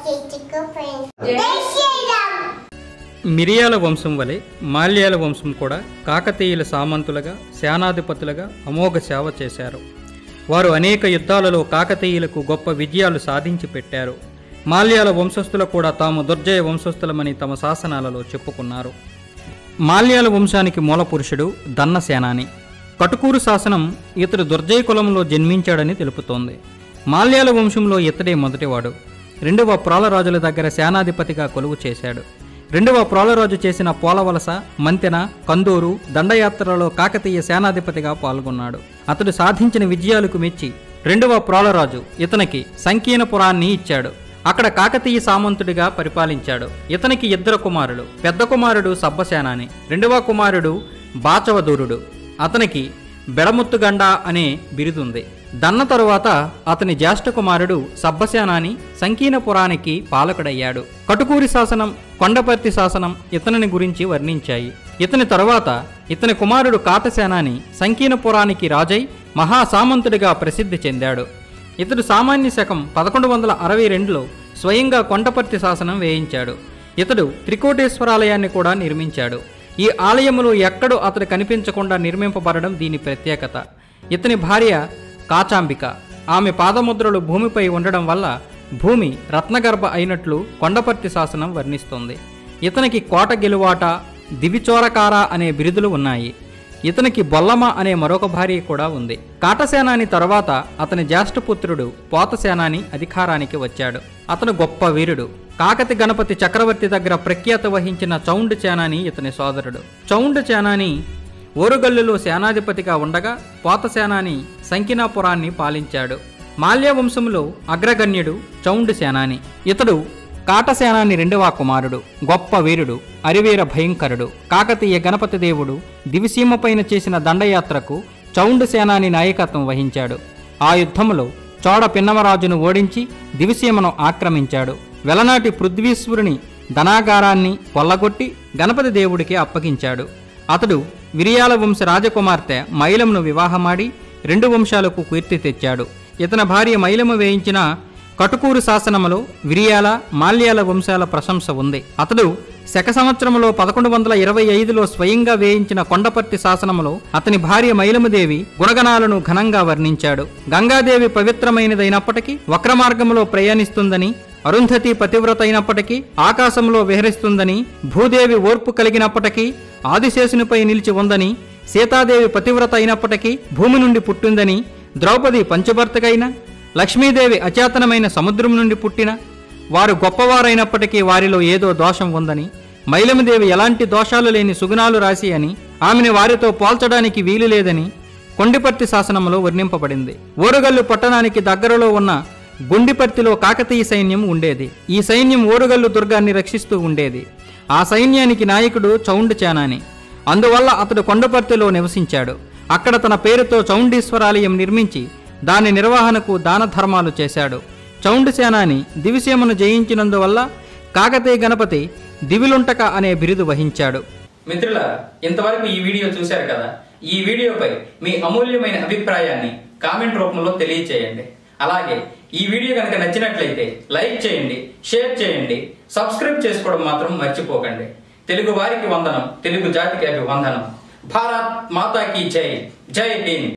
చిక్కు ఫ్రెండ్స్ జై శ్రీరామ్ మిరియాల వంశం వలె మాల్యాల వంశం కూడా కాకతీయుల సామంతులుగా సేనాధిపతులుగా అమోఘ సేవ చేశారు వారు అనేక యుద్ధాలలో కాకతీయులకు గొప్ప విజయాలు సాధించి పెట్టారు మాల్యాల వంశస్థులు కూడా తాము దుర్జయ వంశస్థులమని తమ శాసనాలలో చెప్పుకున్నారు మాల్యాల వంశానికి మూలపురుషుడు దన్నసేనాని కటుకూరు శాసనం ఇతడు దుర్జయ కులంలో జన్మించాడని తెలుపుతోంది మాల్యాల వంశంలో ఇతడే మొదటివాడు రెండవ ప్రోలరాజుల దగ్గర సేనాధిపతిగా కొలువు చేశాడు రెండవ ప్రోలరాజు చేసిన పోలవలస మంతెన కందూరు దండయాత్రలో కాకతీయ సేనాధిపతిగా పాల్గొన్నాడు అతడు సాధించిన విజయాలకు మెచ్చి రెండవ ప్రోలరాజు ఇతనికి సంకీర్ణపురాన్ని ఇచ్చాడు అక్కడ కాకతీయ సామంతుడిగా పరిపాలించాడు ఇతనికి ఇద్దరు కుమారులు పెద్ద కుమారుడు సబ్బసేనాని రెండవ కుమారుడు బాచవదూరుడు అతనికి బెడముత్తుగండ అనే బిరుదుంది దన్న తరువాత అతని జ్యేష్ఠ కుమారుడు సబ్బసేనాని సంకీర్ణపురానికి పాలకుడయ్యాడు కటుకూరి శాసనం కొండపర్తి శాసనం ఇతనిని గురించి వర్ణించాయి ఇతని తరువాత ఇతని కుమారుడు కాటసేనాని సంకీర్ణపురానికి రాజై మహాసామంతుడిగా ప్రసిద్ధి చెందాడు ఇతడు సామాన్య శకం పదకొండు వందల అరవై రెండులో స్వయంగా కొండపర్తి శాసనం వేయించాడు ఇతడు త్రికోటేశ్వరాలయాన్ని కూడా నిర్మించాడు ఈ ఆలయములో ఎక్కడో అతడు కనిపించకుండా నిర్మింపబడడం దీని ప్రత్యేకత ఇతని భార్య కాచాంబిక ఆమె పాదముద్రలు భూమిపై ఉండడం వల్ల భూమి రత్నగర్భ అయినట్లు కొండపర్తి శాసనం వర్ణిస్తోంది ఇతనికి కోట గెలువాట దివిచోరకార అనే బిరుదులు ఉన్నాయి ఇతనికి బొల్లమ అనే మరొక భార్య కూడా ఉంది కాటసేనాని తరువాత అతని జ్యేష్ఠపుత్రుడు పోతసేనాని అధికారానికి వచ్చాడు అతను గొప్ప వీరుడు కాకతి గణపతి చక్రవర్తి దగ్గర ప్రఖ్యాత వహించిన చౌండు సేనాని ఇతని సోదరుడు చౌండు సేనాని ఓరుగల్లులో సేనాధిపతిగా ఉండగా పోతసేనాని సంకినాపురాన్ని పాలించాడు మాల్య వంశంలో అగ్రగణ్యుడు చౌండు సేనాని ఇతడు కాటసేనాని రెండవ కుమారుడు గొప్ప వీరుడు అరివీర భయంకరుడు కాకతీయ గణపతి దేవుడు దివిసీమపైన చేసిన దండయాత్రకు చౌండు సేనాని నాయకత్వం వహించాడు ఆ యుద్ధములో చోడ పిన్నమరాజును ఓడించి దివిసీమను ఆక్రమించాడు వెలనాటి పృథ్వీశ్వరుని ధనాగారాన్ని కొల్లగొట్టి గణపతి దేవుడికి అప్పగించాడు అతడు విరియాల వంశ రాజకుమార్తె మైలమును వివాహమాడి రెండు వంశాలకు కీర్తి తెచ్చాడు ఇతని భార్య మైలము వేయించిన కటుకూరు శాసనములో విరియాల మాల్యాల వంశాల ప్రశంస ఉంది అతడు శక సంవత్సరములో పదకొండు వందల ఇరవై ఐదులో స్వయంగా వేయించిన కొండపర్తి శాసనములో అతని భార్య మైలముదేవి గుణగణాలను ఘనంగా వర్ణించాడు గంగాదేవి పవిత్రమైనదైనప్పటికీ వక్రమార్గములో ప్రయాణిస్తుందని అరుంధతి పతివ్రత అయినప్పటికీ ఆకాశంలో విహరిస్తుందని భూదేవి ఓర్పు కలిగినప్పటికీ ఆదిశేషునిపై నిలిచి ఉందని సీతాదేవి పతివ్రత అయినప్పటికీ భూమి నుండి పుట్టిందని ద్రౌపది పంచభర్తకైన లక్ష్మీదేవి అచేతనమైన సముద్రం నుండి పుట్టిన వారు గొప్పవారైనప్పటికీ వారిలో ఏదో దోషం ఉందని మైలమదేవి ఎలాంటి దోషాలు లేని సుగుణాలు రాసి అని ఆమెను వారితో పోల్చడానికి వీలు లేదని కొండిపర్తి శాసనంలో వర్ణింపబడింది ఓరుగల్లు పట్టణానికి దగ్గరలో ఉన్న గుండిపర్తిలో కాకతీయ సైన్యం ఉండేది ఈ సైన్యం ఓరుగల్లు దుర్గాన్ని రక్షిస్తూ ఉండేది ఆ సైన్యానికి నాయకుడు చౌండు చానాని అందువల్ల అతడు కొండపర్తిలో నివసించాడు అక్కడ తన పేరుతో చౌండీశ్వరాలయం నిర్మించి దాని నిర్వహణకు దాన ధర్మాలు చేశాడు చౌండు సేనాని దివిసీమను జయించినందువల్ల కాకతీయ గణపతి దివిలుంటక అనే బిరుదు వహించాడు మిత్రుల ఇంతవరకు ఈ వీడియో చూశారు కదా ఈ వీడియోపై మీ అమూల్యమైన అభిప్రాయాన్ని కామెంట్ రూపంలో తెలియచేయండి అలాగే ఈ వీడియో కనుక నచ్చినట్లయితే లైక్ చేయండి షేర్ చేయండి సబ్స్క్రైబ్ చేసుకోవడం మాత్రం మర్చిపోకండి తెలుగు వారికి వందనం తెలుగు జాతికి అభివందనం భారత్ మాతాకి జై జై హింద్